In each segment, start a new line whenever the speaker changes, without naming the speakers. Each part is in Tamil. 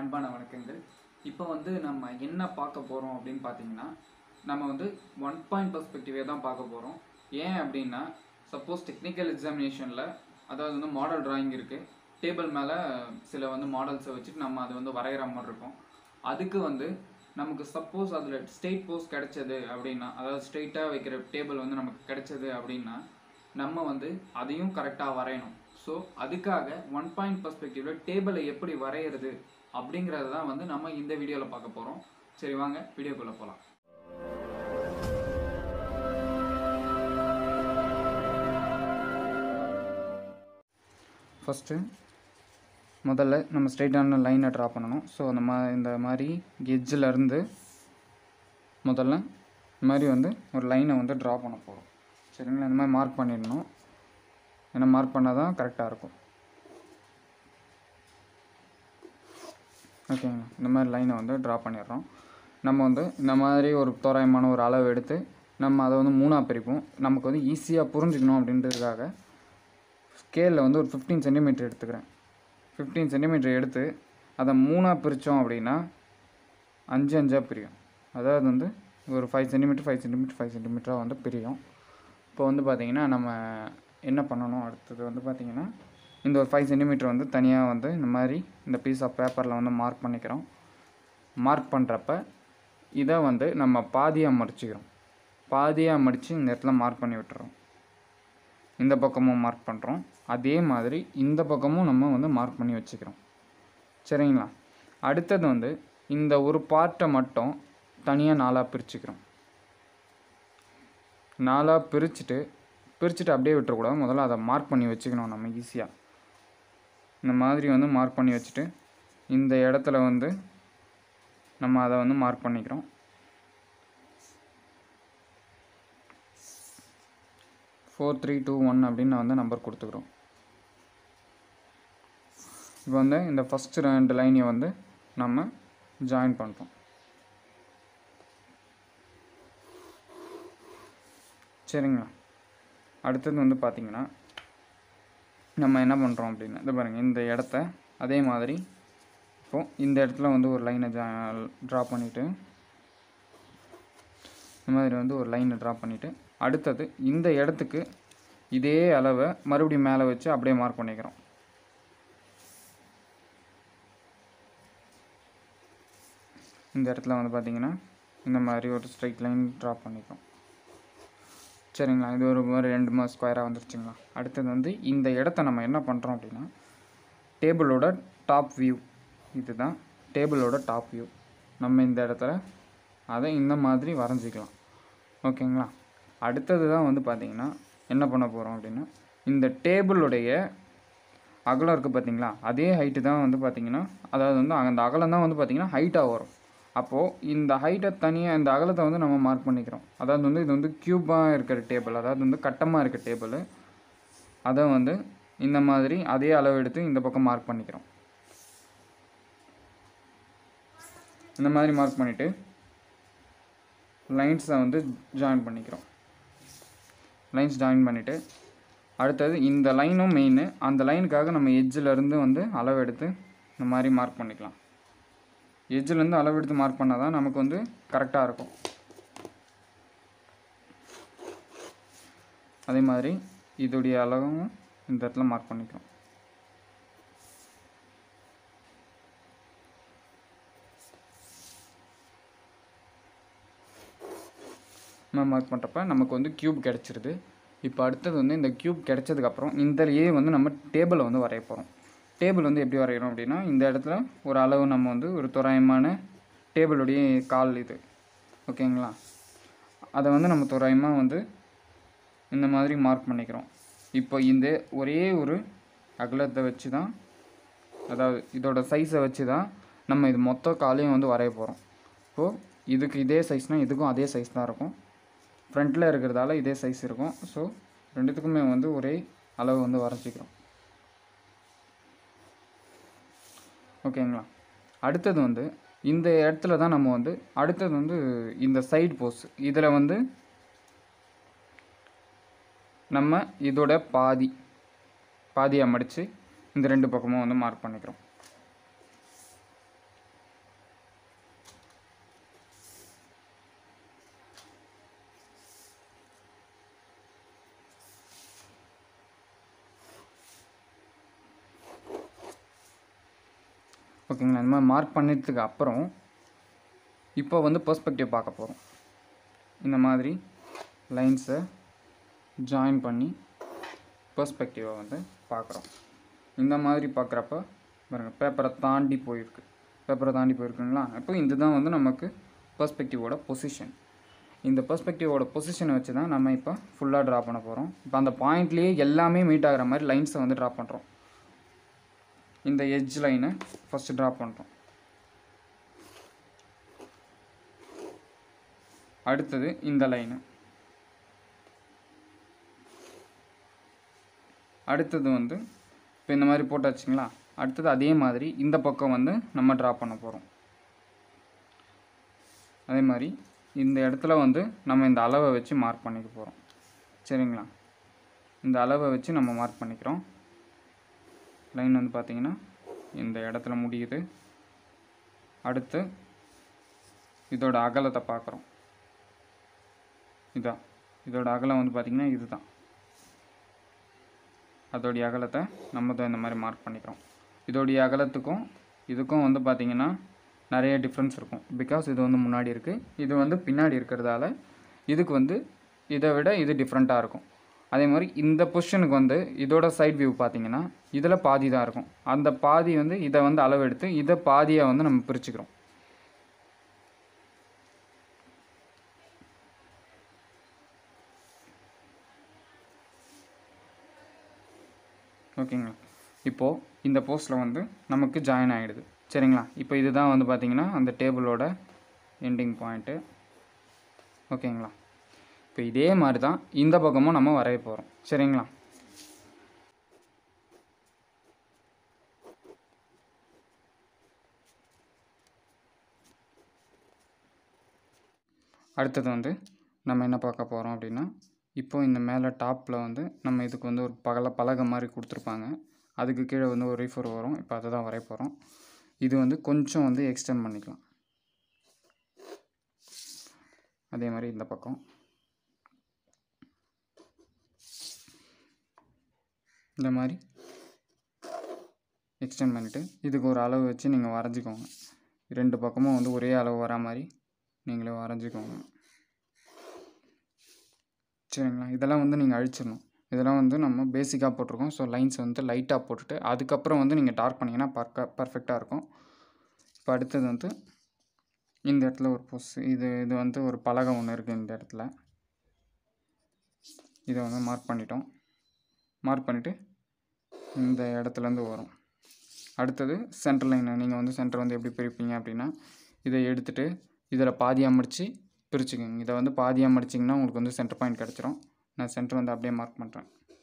அன்பான வணக்கங்கள் இப்போ வந்து நம்ம என்ன பார்க்க போகிறோம் அப்படின்னு பார்த்தீங்கன்னா நம்ம வந்து ஒன் பாயிண்ட் பர்ஸ்பெக்டிவே தான் பார்க்க போகிறோம் ஏன் அப்படின்னா சப்போஸ் டெக்னிக்கல் எக்ஸாமினேஷனில் அதாவது வந்து மாடல் டிராயிங் இருக்குது டேபிள் மேலே சில வந்து மாடல்ஸை வச்சுட்டு நம்ம அதை வந்து வரைகிற மாதிரி இருக்கும் அதுக்கு வந்து நமக்கு சப்போஸ் அதில் ஸ்ட்ரெயிட் போஸ் கிடைச்சது அப்படின்னா அதாவது ஸ்ட்ரெயிட்டாக வைக்கிற டேபிள் வந்து நமக்கு கிடைச்சது அப்படின்னா நம்ம வந்து அதையும் கரெக்டாக வரையணும் ஸோ அதுக்காக ஒன் பாயிண்ட் பர்ஸ்பெக்டிவில் டேபிளை எப்படி வரைகிறது அப்படிங்கிறத தான் வந்து நம்ம இந்த வீடியோவில் பார்க்க போகிறோம் சரி வாங்க வீடியோக்குள்ளே போகலாம் ஃபஸ்ட்டு முதல்ல நம்ம ஸ்ட்ரெயிட்டான லைனை ட்ரா பண்ணணும் ஸோ அந்த மா இந்த மாதிரி எட்ஜில் இருந்து முதல்ல இந்த மாதிரி வந்து ஒரு லைனை வந்து ட்ரா பண்ண போகிறோம் சரிங்களா இந்த மாதிரி மார்க் பண்ணிடணும் ஏன்னா மார்க் பண்ணால் தான் கரெக்டாக இருக்கும் ஓகேங்களா இந்த மாதிரி லைனை வந்து ட்ரா பண்ணிடுறோம் நம்ம வந்து இந்த மாதிரி ஒரு தோராயமான ஒரு அளவு எடுத்து நம்ம அதை வந்து மூணாக பிரிப்போம் நமக்கு வந்து ஈஸியாக புரிஞ்சுக்கணும் அப்படின்றதுக்காக ஸ்கேலில் வந்து ஒரு ஃபிஃப்டீன் சென்டிமீட்டர் எடுத்துக்கிறேன் ஃபிஃப்டீன் சென்டிமீட்டர் எடுத்து அதை மூணாக பிரித்தோம் அப்படின்னா அஞ்சு அஞ்சாக பிரியும் அதாவது வந்து ஒரு five centimetre five centimetre five சென்டிமீட்டராக வந்து பிரியும் இப்போ வந்து பார்த்திங்கன்னா நம்ம என்ன பண்ணணும் அடுத்தது வந்து பார்த்திங்கன்னா இந்த ஒரு ஃபைவ் சென்டிமீட்டர் வந்து தனியாக வந்து இந்த மாதிரி இந்த பீஸ் ஆஃப் பேப்பரில் வந்து மார்க் பண்ணிக்கிறோம் மார்க் பண்ணுறப்ப இதை வந்து நம்ம பாதியாக மடிச்சுக்கிறோம் பாதியாக மடித்து இந்த இடத்துல மார்க் பண்ணி விட்டுறோம் இந்த பக்கமும் மார்க் பண்ணுறோம் அதே மாதிரி இந்த பக்கமும் நம்ம வந்து மார்க் பண்ணி வச்சுக்கிறோம் சரிங்களா அடுத்தது வந்து இந்த ஒரு பார்ட்டை மட்டும் தனியாக நாலாக பிரிச்சுக்கிறோம் நாலாக பிரிச்சுட்டு பிரிச்சுட்டு அப்படியே விட்டுறக்கூடாது முதல்ல அதை மார்க் பண்ணி வச்சுக்கணும் நம்ம ஈஸியாக இந்த மாதிரி வந்து மார்க் பண்ணி வச்சுட்டு இந்த இடத்துல வந்து நம்ம அதை வந்து மார்க் பண்ணிக்கிறோம் ஃபோர் த்ரீ டூ ஒன் அப்படின்னு வந்து நம்பர் கொடுத்துக்கிறோம் இப்போ வந்து இந்த ஃபஸ்ட்டு ரெண்டு லைனையும் வந்து நம்ம ஜாயின் பண்ணுறோம் சரிங்களா அடுத்தது வந்து பார்த்திங்கன்னா நம்ம என்ன பண்ணுறோம் அப்படின்னா இது பாருங்கள் இந்த இடத்த அதே மாதிரி இப்போது இந்த இடத்துல வந்து ஒரு லைனை ஜா ட்ரா பண்ணிவிட்டு இந்த மாதிரி வந்து ஒரு லைனை ட்ரா பண்ணிவிட்டு அடுத்தது இந்த இடத்துக்கு இதே அளவை மறுபடியும் மேலே வச்சு அப்படியே மார்க் பண்ணிக்கிறோம் இந்த இடத்துல வந்து பார்த்திங்கன்னா இந்த மாதிரி ஒரு ஸ்ட்ரைட் லைன் ட்ரா பண்ணிக்கிறோம் சரிங்களா இது ஒரு மாதிரி ரெண்டு மாதம் ஸ்கொயராக வந்துருச்சுங்களா அடுத்தது வந்து இந்த இடத்த நம்ம என்ன பண்ணுறோம் அப்படின்னா டேபிளோட டாப் வியூ இதுதான் டேபிளோட டாப் வியூ நம்ம இந்த இடத்துல அதை இந்த மாதிரி வரைஞ்சிக்கலாம் ஓகேங்களா அடுத்தது தான் வந்து பார்த்திங்கன்னா என்ன பண்ண போகிறோம் அப்படின்னா இந்த டேபிளுடைய அகலம் இருக்குது பார்த்தீங்களா அதே ஹைட்டு தான் வந்து பார்த்திங்கன்னா அதாவது வந்து அந்த அகலம் தான் வந்து பார்த்திங்கன்னா ஹைட்டாக வரும் அப்போது இந்த ஹைட்டை தனியாக இந்த அகலத்தை வந்து நம்ம மார்க் பண்ணிக்கிறோம் அதாவது வந்து இது வந்து க்யூபாக இருக்கிற டேபிள் அதாவது வந்து கட்டமாக இருக்க டேபிள் அதை வந்து இந்த மாதிரி அதே அளவு எடுத்து இந்த பக்கம் மார்க் பண்ணிக்கிறோம் இந்த மாதிரி மார்க் பண்ணிவிட்டு லைன்ஸை வந்து ஜாயின் பண்ணிக்கிறோம் லைன்ஸ் ஜாயின் பண்ணிவிட்டு அடுத்தது இந்த லைனும் மெயின் அந்த லைனுக்காக நம்ம எட்ஜில் இருந்து வந்து அளவு எடுத்து இந்த மாதிரி மார்க் பண்ணிக்கலாம் எட்ஜிலேருந்து அளவு எடுத்து மார்க் பண்ணால் தான் நமக்கு வந்து கரெக்டாக இருக்கும் அதே மாதிரி இதோடைய அளவும் இந்த இடத்துல மார்க் பண்ணிக்கிறோம் நம்ம மார்க் பண்ணுறப்ப நமக்கு வந்து க்யூப் கிடச்சிருது இப்போ அடுத்தது வந்து இந்த க்யூப் கிடச்சதுக்கப்புறம் இந்தலையே வந்து நம்ம டேபிளை வந்து வரைய போகிறோம் டேபிள் வந்து எப்படி வரைகிறோம் அப்படின்னா இந்த இடத்துல ஒரு அளவு நம்ம வந்து ஒரு தோராயமான டேபிளுடைய கால் இது ஓகேங்களா அதை வந்து நம்ம தோராயமாக வந்து இந்த மாதிரி மார்க் பண்ணிக்கிறோம் இப்போ இந்த ஒரே ஒரு அகலத்தை வச்சு தான் அதாவது இதோட சைஸை வச்சு தான் நம்ம இது மொத்த காலையும் வந்து வரைய போகிறோம் இப்போது இதுக்கு இதே சைஸ்னால் இதுக்கும் அதே சைஸ் தான் இருக்கும் ஃப்ரண்ட்டில் இருக்கிறதால இதே சைஸ் இருக்கும் ஸோ ரெண்டுத்துக்குமே வந்து ஒரே அளவு வந்து வரைச்சிக்கிறோம் ஓகேங்களா அடுத்தது வந்து இந்த இடத்துல தான் நம்ம வந்து அடுத்தது வந்து இந்த சைடு போஸ் இதில் வந்து நம்ம இதோட பாதி பாதியாக மடித்து இந்த ரெண்டு பக்கமும் வந்து மார்க் பண்ணிக்கிறோம் ஓகேங்களா இந்த மாதிரி மார்க் பண்ணதுக்கு அப்புறம் இப்போ வந்து பெர்ஸ்பெக்டிவ் பார்க்க போகிறோம் இந்த மாதிரி லைன்ஸை ஜாயின் பண்ணி பெர்ஸ்பெக்டிவை வந்து பார்க்குறோம் இந்த மாதிரி பார்க்குறப்ப பாருங்கள் பேப்பரை தாண்டி போயிருக்கு பேப்பரை தாண்டி போயிருக்குங்களா இப்போ இதுதான் வந்து நமக்கு பெர்ஸ்பெக்டிவோட பொசிஷன் இந்த பெர்ஸ்பெக்டிவோட பொசிஷனை வச்சு தான் நம்ம இப்போ ஃபுல்லாக ட்ரா பண்ண போகிறோம் இப்போ அந்த பாயிண்ட்லேயே எல்லாமே மீட் ஆகிற மாதிரி லைன்ஸை வந்து ட்ரா பண்ணுறோம் இந்த எட்ஜ் லைனை ஃபஸ்ட்டு ட்ரா பண்ணுறோம் அடுத்தது இந்த லைனு அடுத்தது வந்து இப்போ இந்த மாதிரி போட்டாச்சுங்களா அடுத்தது அதே மாதிரி இந்த பக்கம் வந்து நம்ம ட்ரா பண்ண போகிறோம் அதே மாதிரி இந்த இடத்துல வந்து நம்ம இந்த அளவை வச்சு மார்க் பண்ணிக்க போகிறோம் சரிங்களா இந்த அளவை வச்சு நம்ம மார்க் பண்ணிக்கிறோம் லைன் வந்து பார்த்திங்கன்னா இந்த இடத்துல முடியுது அடுத்து இதோட அகலத்தை பார்க்குறோம் இதான் இதோட அகலம் வந்து பார்த்திங்கன்னா இதுதான் அதோடைய அகலத்தை நம்ம தான் இந்த மாதிரி மார்க் பண்ணிக்கிறோம் இதோடைய அகலத்துக்கும் இதுக்கும் வந்து பார்த்திங்கன்னா நிறைய டிஃப்ரென்ஸ் இருக்கும் பிகாஸ் இது வந்து முன்னாடி இருக்குது இது வந்து பின்னாடி இருக்கிறதால இதுக்கு வந்து இதை விட இது டிஃப்ரெண்ட்டாக இருக்கும் அதே மாதிரி இந்த பொசிஷனுக்கு வந்து இதோட சைட் வியூ பார்த்தீங்கன்னா இதில் பாதி தான் இருக்கும் அந்த பாதி வந்து இதை வந்து அளவெடுத்து இதை பாதியாக வந்து நம்ம பிரிச்சுக்கிறோம் ஓகேங்களா இப்போது இந்த போஸ்ட்டில் வந்து நமக்கு ஜாயின் ஆகிடுது சரிங்களா இப்போ இதுதான் வந்து பார்த்திங்கன்னா அந்த டேபிளோட எண்டிங் பாயிண்ட்டு ஓகேங்களா இப்போ இதே மாதிரி தான் இந்த பக்கமும் நம்ம வரைய போகிறோம் சரிங்களா அடுத்தது வந்து நம்ம என்ன பார்க்க போகிறோம் அப்படின்னா இப்போ இந்த மேலே டாப்பில் வந்து நம்ம இதுக்கு வந்து ஒரு பகல பலகை மாதிரி கொடுத்துருப்பாங்க அதுக்கு கீழே வந்து ஒரு ரீஃபர் வரும் இப்போ அதை தான் வரைய போகிறோம் இது வந்து கொஞ்சம் வந்து எக்ஸ்டெண்ட் பண்ணிக்கலாம் அதே மாதிரி இந்த பக்கம் இந்த மாதிரி எக்ஸ்டெண்ட் பண்ணிவிட்டு இதுக்கு ஒரு அளவு வச்சு நீங்கள் வரைஞ்சிக்கோங்க ரெண்டு பக்கமும் வந்து ஒரே அளவு வரா மாதிரி நீங்களே வரைஞ்சிக்கோங்க சரிங்களா இதெல்லாம் வந்து நீங்கள் அழிச்சிடணும் இதெல்லாம் வந்து நம்ம பேசிக்காக போட்டிருக்கோம் ஸோ லைன்ஸ் வந்து லைட்டாக போட்டுட்டு அதுக்கப்புறம் வந்து நீங்கள் டார்க் பண்ணிங்கன்னா பர்க்க பர்ஃபெக்டாக இருக்கும் இப்போ அடுத்தது வந்து இந்த இடத்துல ஒரு பொஸ் இது இது வந்து ஒரு பலகை ஒன்று இருக்குது இந்த இடத்துல இதை வந்து மார்க் பண்ணிட்டோம் மார்க் பண்ணிவிட்டு இந்த இடத்துலேருந்து வரும் அடுத்தது சென்டர் லைனை நீங்கள் வந்து சென்டர் வந்து எப்படி பிரிப்பீங்க அப்படின்னா இதை எடுத்துகிட்டு இதில் பாதியாக முடித்து பிரிச்சுக்கோங்க இதை வந்து பாதியாக மடிச்சிங்கன்னா உங்களுக்கு வந்து சென்டர் பாயிண்ட் கிடச்சிரும் நான் சென்டர் வந்து அப்படியே மார்க் பண்ணுறேன்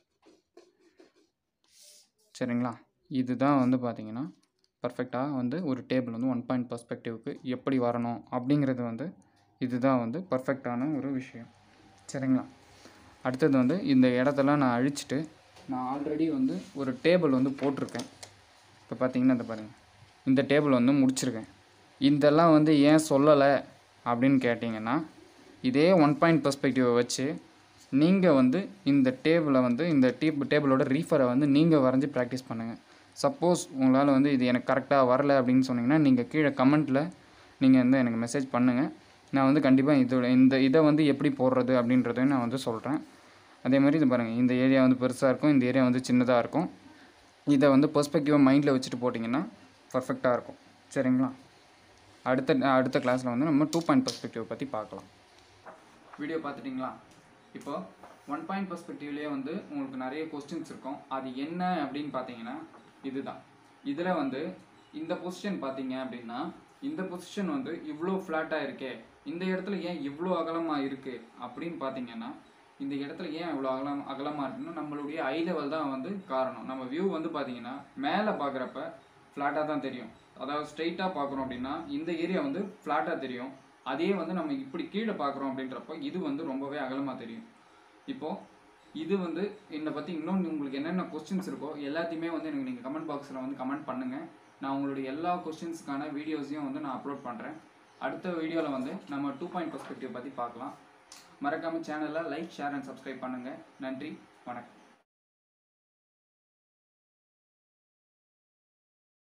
சரிங்களா இதுதான் வந்து பார்த்தீங்கன்னா பர்ஃபெக்டாக வந்து ஒரு டேபிள் வந்து ஒன் பாயிண்ட் பர்ஸ்பெக்டிவ்க்கு எப்படி வரணும் அப்படிங்கிறது வந்து இதுதான் வந்து பர்ஃபெக்டான ஒரு விஷயம் சரிங்களா அடுத்தது வந்து இந்த இடத்தெல்லாம் நான் அழிச்சிட்டு நான் ஆல்ரெடி வந்து ஒரு டேபிள் வந்து போட்டிருக்கேன் இப்போ பார்த்தீங்கன்னா இந்த பாருங்கள் இந்த டேபிள் வந்து முடிச்சிருக்கேன் இதெல்லாம் வந்து ஏன் சொல்லலை அப்படின்னு கேட்டிங்கன்னா இதே ஒன் பாயிண்ட் பெர்ஸ்பெக்டிவை வச்சு நீங்கள் வந்து இந்த டேபிளை வந்து இந்த டீப் டேபிளோட ரீஃபரை வந்து நீங்கள் வரைஞ்சி ப்ராக்டிஸ் பண்ணுங்கள் சப்போஸ் உங்களால் வந்து இது எனக்கு கரெக்டாக வரல அப்படின்னு சொன்னீங்கன்னா நீங்கள் கீழே கமெண்ட்டில் நீங்கள் வந்து எனக்கு மெசேஜ் பண்ணுங்கள் நான் வந்து கண்டிப்பாக இதோட இந்த இதை வந்து எப்படி போடுறது அப்படின்றதையும் நான் வந்து சொல்கிறேன் அதே மாதிரி இது பாருங்கள் இந்த ஏரியா வந்து பெருசாக இருக்கும் இந்த ஏரியா வந்து சின்னதாக இருக்கும் இதை வந்து பெர்ஸ்பெக்டிவாக மைண்டில் வச்சுட்டு போட்டிங்கன்னா பர்ஃபெக்டாக இருக்கும் சரிங்களா அடுத்த அடுத்த கிளாஸில் வந்து நம்ம டூ பாயிண்ட் பெர்ஸ்பெக்டிவ் பற்றி பார்க்கலாம் வீடியோ பார்த்துட்டிங்களா இப்போ ஒன் பாயிண்ட் பெர்ஸ்பெக்டிவ்லேயே வந்து உங்களுக்கு நிறைய கொஸ்டின்ஸ் இருக்கும் அது என்ன அப்படின்னு பார்த்தீங்கன்னா இதுதான் இதில் வந்து இந்த பொசிஷன் பார்த்தீங்க அப்படின்னா இந்த பொசிஷன் வந்து இவ்வளோ ஃப்ளாட்டாக இருக்கே இந்த இடத்துல ஏன் இவ்வளோ அகலமாக இருக்குது அப்படின்னு பார்த்தீங்கன்னா இந்த இடத்துல ஏன் இவ்வளோ அகலம் அகலமாக இருக்குன்னா நம்மளுடைய ஐ லெவல் தான் வந்து காரணம் நம்ம வியூ வந்து பார்த்தீங்கன்னா மேலே பார்க்குறப்ப ஃப்ளாட்டாக தான் தெரியும் அதாவது ஸ்ட்ரைட்டாக பார்க்குறோம் அப்படின்னா இந்த ஏரியா வந்து ஃப்ளாட்டாக தெரியும் அதே வந்து நம்ம இப்படி கீழே பார்க்குறோம் அப்படின்றப்ப இது வந்து ரொம்பவே அகலமாக தெரியும் இப்போது இது வந்து என்னை பற்றி இன்னொன்று உங்களுக்கு என்னென்ன கொஸ்டின்ஸ் இருக்கோ எல்லாத்தையுமே வந்து எனக்கு நீங்கள் கமெண்ட் பாக்ஸில் வந்து கமெண்ட் பண்ணுங்கள் நான் உங்களுடைய எல்லா கொஸ்டின்ஸ்க்கான வீடியோஸையும் வந்து நான் அப்லோட் பண்ணுறேன் அடுத்த வீடியோவில் வந்து நம்ம டூ பாயிண்ட் பர்ஸ்பெக்டிவ் பற்றி பார்க்கலாம் மறக்காமல் சேனலை லைக் ஷேர் அண்ட் சப்ஸ்கிரைப் பண்ணுங்கள் நன்றி வணக்கம்